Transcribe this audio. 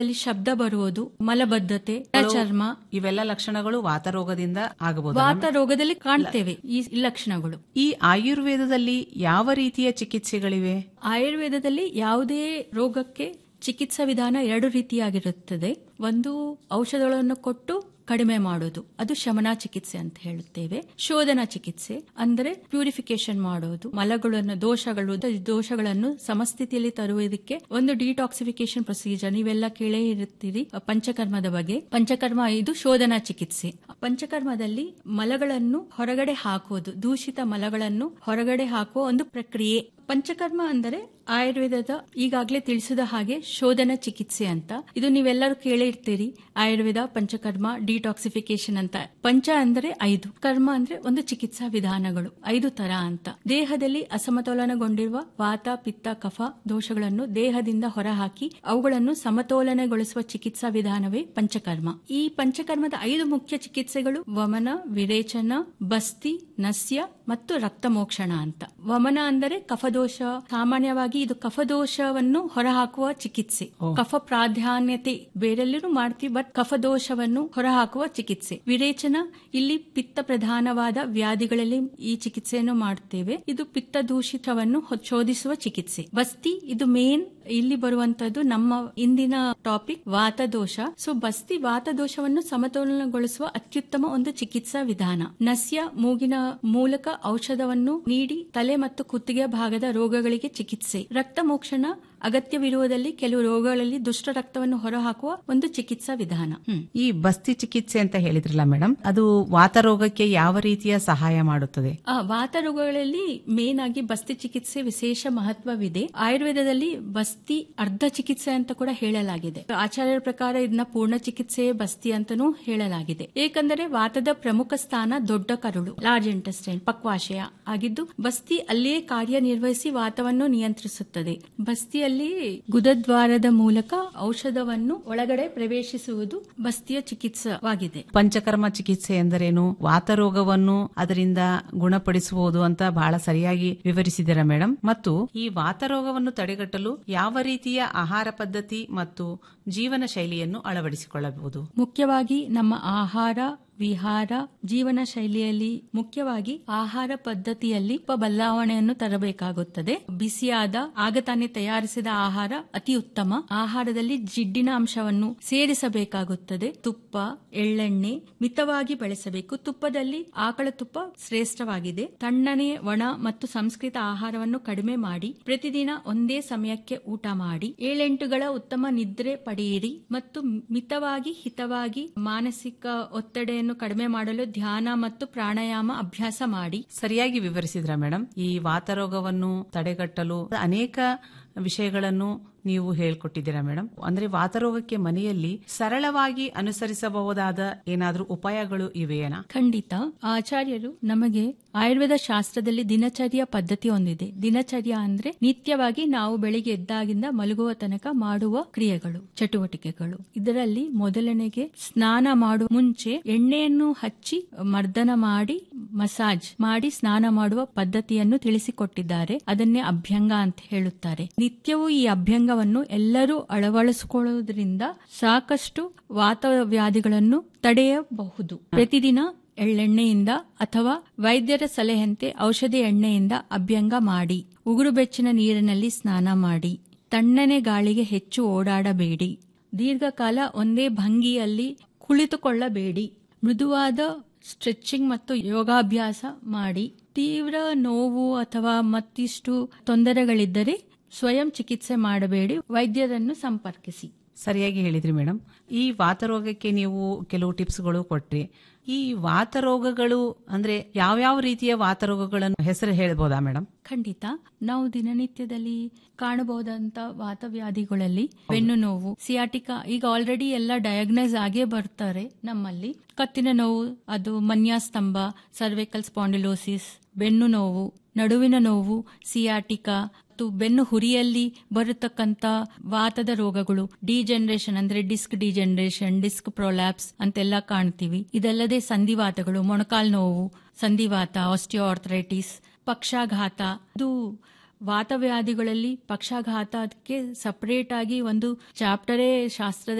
ಅಲ್ಲಿ ಶಬ್ದ ಬರುವುದು ಮಲಬದ್ಧತೆ ಚರ್ಮ ಇವೆಲ್ಲ ಲಕ್ಷಣಗಳು ವಾತರೋಗದಿಂದ ಆಗಬಹುದು ವಾತ ರೋಗದಲ್ಲಿ ಕಾಣ್ತೇವೆ ಈ ಲಕ್ಷಣಗಳು ಈ ಆಯುರ್ವೇದದಲ್ಲಿ ಯಾವ ರೀತಿಯ ಚಿಕಿತ್ಸೆಗಳಿವೆ ಆಯುರ್ವೇದದಲ್ಲಿ ಯಾವುದೇ ರೋಗಕ್ಕೆ ಚಿಕಿತ್ಸಾ ವಿಧಾನ ಎರಡು ರೀತಿಯಾಗಿರುತ್ತದೆ ಒಂದು ಔಷಧಗಳನ್ನು ಕೊಟ್ಟು ಕಡಿಮೆ ಮಾಡೋದು ಅದು ಶಮನ ಚಿಕಿತ್ಸೆ ಅಂತ ಹೇಳುತ್ತೇವೆ ಶೋಧನಾ ಚಿಕಿತ್ಸೆ ಅಂದರೆ ಪ್ಯೂರಿಫಿಕೇಶನ್ ಮಾಡೋದು ಮಲಗಳನ್ನು ದೋಷಗಳು ದೋಷಗಳನ್ನು ಸಮಸ್ಥಿತಿಯಲ್ಲಿ ತರುವುದಕ್ಕೆ ಒಂದು ಡಿಟಾಕ್ಸಿಫಿಕೇಶನ್ ಪ್ರೊಸೀಜರ್ ನೀವೆಲ್ಲ ಕೇಳೇ ಇರುತ್ತೀರಿ ಪಂಚಕರ್ಮದ ಬಗ್ಗೆ ಪಂಚಕರ್ಮ ಇದು ಶೋಧನಾ ಚಿಕಿತ್ಸೆ ಪಂಚಕರ್ಮದಲ್ಲಿ ಮಲಗಳನ್ನು ಹೊರಗಡೆ ಹಾಕುವುದು ದೂಷಿತ ಮಲಗಳನ್ನು ಹೊರಗಡೆ ಹಾಕುವ ಒಂದು ಪ್ರಕ್ರಿಯೆ ಪಂಚಕರ್ಮ ಅಂದರೆ ಆಯುರ್ವೇದದ ಈಗಾಗಲೇ ತಿಳಿಸಿದ ಹಾಗೆ ಶೋಧನ ಚಿಕಿತ್ಸೆ ಅಂತ ಇದು ನೀವೆಲ್ಲರೂ ಕೇಳೇ ಇರ್ತೀರಿ ಆಯುರ್ವೇದ ಪಂಚಕರ್ಮ ಡಿಟಾಕ್ಸಿಫಿಕೇಶನ್ ಅಂತ ಪಂಚ ಅಂದರೆ ಐದು ಕರ್ಮ ಅಂದ್ರೆ ಒಂದು ಚಿಕಿತ್ಸಾ ವಿಧಾನಗಳು ಐದು ತರ ಅಂತ ದೇಹದಲ್ಲಿ ಅಸಮತೋಲನಗೊಂಡಿರುವ ವಾತ ಪಿತ್ತ ಕಫ ದೋಷಗಳನ್ನು ದೇಹದಿಂದ ಹೊರಹಾಕಿ ಅವುಗಳನ್ನು ಸಮತೋಲನಗೊಳಿಸುವ ಚಿಕಿತ್ಸಾ ವಿಧಾನವೇ ಪಂಚಕರ್ಮ ಈ ಪಂಚಕರ್ಮದ ಐದು ಮುಖ್ಯ ಚಿಕಿತ್ಸೆಗಳು ವಮನ ವಿರೇಚನ ಬಸ್ತಿ ನಸ್ಯ ಮತ್ತು ರಕ್ತಮೋಕ್ಷಣ ಅಂತ ವಮನ ಅಂದರೆ ಕಫದೋಷ ಸಾಮಾನ್ಯವಾಗಿ ಇದು ಕಫದೋಷವನ್ನು ಹೊರಹಾಕುವ ಚಿಕಿತ್ಸೆ ಕಫ ಪ್ರಾಧಾನ್ಯತೆ ಬೇರೆಲ್ಲರೂ ಮಾಡ್ತೀವಿ ಬಟ್ ಕಫದೋಷವನ್ನು ಹೊರಹಾಕುವ ಚಿಕಿತ್ಸೆ ವಿರೇಚನ ಇಲ್ಲಿ ಪಿತ್ತ ಪ್ರಧಾನವಾದ ವ್ಯಾಧಿಗಳಲ್ಲಿ ಈ ಚಿಕಿತ್ಸೆಯನ್ನು ಮಾಡುತ್ತೇವೆ ಇದು ಪಿತ್ತ ದೂಷಿತವನ್ನು ಹೊ- ಶೋಧಿಸುವ ಚಿಕಿತ್ಸೆ ಬಸ್ತಿ ಇದು ಮೇನ್ ಇಲ್ಲಿ ಬರುವಂತದ್ದು ನಮ್ಮ ಇಂದಿನ ಟಾಪಿಕ್ ವಾತದೋಷ ಸೊ ಬಸ್ತಿ ವಾತದೋಷವನ್ನು ಸಮತೋಲನಗೊಳಿಸುವ ಅತ್ಯುತ್ತಮ ಒಂದು ಚಿಕಿತ್ಸಾ ವಿಧಾನ ನಸ್ಯ ಮೂಗಿನ ಮೂಲಕ ಔಷಧವನ್ನು ನೀಡಿ ತಲೆ ಮತ್ತು ಕುತ್ತಿಗೆ ಭಾಗದ ರೋಗಗಳಿಗೆ ಚಿಕಿತ್ಸೆ ರಕ್ತ ಮೋಕ್ಷಣ ಅಗತ್ಯವಿರುವುದಲ್ಲಿ ಕೆಲವು ರೋಗಗಳಲ್ಲಿ ದುಷ್ಟ ರಕ್ತವನ್ನು ಹೊರಹಾಕುವ ಒಂದು ಚಿಕಿತ್ಸಾ ವಿಧಾನ ಹ್ಮ್. ಈ ಬಸ್ತಿ ಚಿಕಿತ್ಸೆ ಅಂತ ಹೇಳಿದ್ರಲ್ಲ ಮೇಡಮ್ ಅದು ವಾತರೋಗಕ್ಕೆ ಯಾವ ರೀತಿಯ ಸಹಾಯ ಮಾಡುತ್ತದೆ ಆ ವಾತ ರೋಗಗಳಲ್ಲಿ ಮೇನ್ ಆಗಿ ಬಸ್ತಿ ಚಿಕಿತ್ಸೆ ವಿಶೇಷ ಮಹತ್ವವಿದೆ ಆಯುರ್ವೇದದಲ್ಲಿ ಬಸ್ತಿ ಅರ್ಧ ಚಿಕಿತ್ಸೆ ಅಂತ ಕೂಡ ಹೇಳಲಾಗಿದೆ ಆಚಾರ್ಯರ ಪ್ರಕಾರ ಇದನ್ನ ಪೂರ್ಣ ಚಿಕಿತ್ಸೆ ಬಸ್ತಿ ಅಂತಾನೂ ಹೇಳಲಾಗಿದೆ ಏಕೆಂದರೆ ವಾತದ ಪ್ರಮುಖ ಸ್ಥಾನ ದೊಡ್ಡ ಕರುಳು ಲಾರ್ಜ್ ಇಂಟೆಸ್ಟೈನ್ ಪಕ್ವಾಶಯ ಆಗಿದ್ದು ಬಸ್ತಿ ಅಲ್ಲಿಯೇ ಕಾರ್ಯನಿರ್ವಹಿಸಿ ವಾತವನ್ನು ನಿಯಂತ್ರಿಸುತ್ತದೆ ಬಸ್ತಿಯಲ್ಲಿ ಗುದದ್ವಾರದ ಮೂಲಕ ಔಷಧವನ್ನು ಒಳಗಡೆ ಪ್ರವೇಶಿಸುವುದು ಬಸ್ತಿಯ ಚಿಕಿತ್ಸವಾಗಿದೆ ಪಂಚಕರ್ಮ ಚಿಕಿತ್ಸೆ ಎಂದರೇನು ವಾತರೋಗವನ್ನು ಅದರಿಂದ ಗುಣಪಡಿಸುವುದು ಅಂತ ಬಹಳ ಸರಿಯಾಗಿ ವಿವರಿಸಿದ್ದೀರಾ ಮೇಡಮ್ ಮತ್ತು ಈ ವಾತರೋಗವನ್ನು ತಡೆಗಟ್ಟಲು ಯಾವ ರೀತಿಯ ಆಹಾರ ಪದ್ಧತಿ ಮತ್ತು ಜೀವನ ಶೈಲಿಯನ್ನು ಅಳವಡಿಸಿಕೊಳ್ಳಬಹುದು ಮುಖ್ಯವಾಗಿ ನಮ್ಮ ಆಹಾರ ವಿಹಾರ ಜೀವನ ಶೈಲಿಯಲ್ಲಿ ಮುಖ್ಯವಾಗಿ ಆಹಾರ ಪದ್ಧತಿಯಲ್ಲಿ ಸ್ವಲ್ಪ ಬದಲಾವಣೆಯನ್ನು ತರಬೇಕಾಗುತ್ತದೆ ಬಿಸಿಯಾದ ಆಗ ತಾನೇ ತಯಾರಿಸಿದ ಆಹಾರ ಅತಿ ಉತ್ತಮ ಆಹಾರದಲ್ಲಿ ಜಿಡ್ಡಿನ ಅಂಶವನ್ನು ಸೇರಿಸಬೇಕಾಗುತ್ತದೆ ತುಪ್ಪ ಎಳ್ಳೆಣ್ಣೆ ಮಿತವಾಗಿ ಬಳಸಬೇಕು ತುಪ್ಪದಲ್ಲಿ ಆಕಳ ತುಪ್ಪ ಶ್ರೇಷ್ಠವಾಗಿದೆ ತಣ್ಣನೆ ಒಣ ಮತ್ತು ಸಂಸ್ಕೃತ ಆಹಾರವನ್ನು ಕಡಿಮೆ ಮಾಡಿ ಪ್ರತಿದಿನ ಒಂದೇ ಸಮಯಕ್ಕೆ ಊಟ ಮಾಡಿ ಏಳೆಂಟುಗಳ ಉತ್ತಮ ನಿದ್ರೆ ಪಡೆಯಿರಿ ಮತ್ತು ಮಿತವಾಗಿ ಹಿತವಾಗಿ ಮಾನಸಿಕ ಒತ್ತಡೆಯನ್ನು ಕಡಿಮೆ ಮಾಡಲು ಧ್ಯಾನ ಮತ್ತು ಪ್ರಾಣಾಯಾಮ ಅಭ್ಯಾಸ ಮಾಡಿ ಸರಿಯಾಗಿ ವಿವರಿಸಿದ್ರ ಮೇಡಮ್ ಈ ವಾತರೋಗವನ್ನು ತಡೆಗಟ್ಟಲು ಅನೇಕ ವಿಷಯಗಳನ್ನು ನೀವು ಹೇಳ್ಕೊಟ್ಟಿದ್ದೀರಾ ಮೇಡಮ್ ಅಂದ್ರೆ ವಾತರೋಗಕ್ಕೆ ಮನೆಯಲ್ಲಿ ಸರಳವಾಗಿ ಅನುಸರಿಸಬಹುದಾದ ಏನಾದ್ರೂ ಉಪಾಯಗಳು ಇವೆಯೇನಾ ಖಂಡಿತ ಆಚಾರ್ಯರು ನಮಗೆ ಆಯುರ್ವೇದ ಶಾಸ್ತ್ರದಲ್ಲಿ ದಿನಚರ್ಯ ಪದ್ಧತಿ ಹೊಂದಿದೆ ದಿನಚರ್ಯ ಅಂದ್ರೆ ನಿತ್ಯವಾಗಿ ನಾವು ಬೆಳಿಗ್ಗೆ ಎದ್ದಾಗಿಂದ ಮಲಗುವ ತನಕ ಮಾಡುವ ಕ್ರಿಯೆಗಳು ಚಟುವಟಿಕೆಗಳು ಇದರಲ್ಲಿ ಮೊದಲನೆಗೆ ಸ್ನಾನ ಮಾಡುವ ಮುಂಚೆ ಎಣ್ಣೆಯನ್ನು ಹಚ್ಚಿ ಮರ್ದನ ಮಾಡಿ ಮಸಾಜ್ ಮಾಡಿ ಸ್ನಾನ ಮಾಡುವ ಪದ್ಧತಿಯನ್ನು ತಿಳಿಸಿಕೊಟ್ಟಿದ್ದಾರೆ ಅದನ್ನೇ ಅಭ್ಯಂಗ ಅಂತ ಹೇಳುತ್ತಾರೆ ನಿತ್ಯವೂ ಈ ಅಭ್ಯಂಗವನ್ನು ಎಲ್ಲರೂ ಅಳವಡಿಸಿಕೊಳ್ಳುವುದರಿಂದ ಸಾಕಷ್ಟು ವಾತವ್ಯಾಧಿಗಳನ್ನು ತಡೆಯಬಹುದು ಪ್ರತಿದಿನ ಎಳ್ಳೆಣ್ಣೆಯಿಂದ ಅಥವಾ ವೈದ್ಯರ ಸಲಹೆಯಂತೆ ಔಷಧಿ ಎಣ್ಣೆಯಿಂದ ಅಭ್ಯಂಗ ಮಾಡಿ ಉಗುರು ಬೆಚ್ಚಿನ ನೀರಿನಲ್ಲಿ ಸ್ನಾನ ಮಾಡಿ ತಣ್ಣನೆ ಗಾಳಿಗೆ ಹೆಚ್ಚು ಓಡಾಡಬೇಡಿ ದೀರ್ಘಕಾಲ ಒಂದೇ ಭಂಗಿಯಲ್ಲಿ ಕುಳಿತುಕೊಳ್ಳಬೇಡಿ ಮೃದುವಾದ ಸ್ಟ್ರೆಚಿಂಗ್ ಮತ್ತು ಯೋಗಾಭ್ಯಾಸ ಮಾಡಿ ತೀವ್ರ ನೋವು ಅಥವಾ ಮತ್ತಿಷ್ಟು ತೊಂದರೆಗಳಿದ್ದರೆ ಸ್ವಯಂ ಚಿಕಿತ್ಸೆ ಮಾಡಬೇಡಿ ವೈದ್ಯರನ್ನು ಸಂಪರ್ಕಿಸಿ ಸರಿಯಾಗಿ ಹೇಳಿದ್ರಿ ಮೇಡಮ್ ಈ ವಾತರೋಗಕ್ಕೆ ನೀವು ಕೆಲವು ಟಿಪ್ಸ್ಗಳು ಕೊಟ್ರಿ ಈ ವಾತರೋಗಗಳು ಅಂದ್ರೆ ಯಾವ್ಯಾವ ರೀತಿಯ ವಾತರೋಗಗಳನ್ನು ಹೆಸರು ಹೇಳ್ಬೋದಾ ಮೇಡಮ್ ಖಂಡಿತ ನಾವು ದಿನನಿತ್ಯದಲ್ಲಿ ಕಾಣಬಹುದಂತ ವಾತವ್ಯಾಧಿಗಳಲ್ಲಿ ಬೆನ್ನು ನೋವು ಸಿಯಾಟಿಕಾ ಈಗ ಆಲ್ರೆಡಿ ಎಲ್ಲ ಡಯಾಗ್ನೈಸ್ ಆಗೇ ಬರ್ತಾರೆ ನಮ್ಮಲ್ಲಿ ಕತ್ತಿನ ನೋವು ಅದು ಮನ್ಯಾಸ್ತಂಭ ಸರ್ವೈಕಲ್ ಸ್ಪಾಂಡಿಲೋಸಿಸ್ ಬೆನ್ನು ನೋವು ನಡುವಿನ ನೋವು ಸಿಯಾಟಿಕಾ ಮತ್ತು ಬೆನ್ನು ಹುರಿಯಲ್ಲಿ ಬರತಕ್ಕಂತ ವಾತದ ರೋಗಗಳು ಡಿಜೆನರೇಷನ್ ಅಂದ್ರೆ ಡಿಸ್ಕ್ ಡಿಜೆನರೇಷನ್ ಡಿಸ್ಕ್ ಪ್ರೊಲ್ಯಾಪ್ಸ್ ಅಂತೆಲ್ಲ ಕಾಣ್ತೀವಿ ಇದಲ್ಲದೆ ಸಂಧಿವಾತಗಳು ಮೊಣಕಾಲ್ ನೋವು ಸಂಧಿವಾತ ಆಸ್ಟಿಯೋ ಆರ್ಥರೈಟಿಸ್ ಪಕ್ಷಾಘಾತ ಇದು ವಾತವ್ಯಾಧಿಗಳಲ್ಲಿ ಪಕ್ಷಾಘಾತಕ್ಕೆ ಸಪರೇಟ್ ಆಗಿ ಒಂದು ಚಾಪ್ಟರೇ ಶಾಸ್ತ್ರದ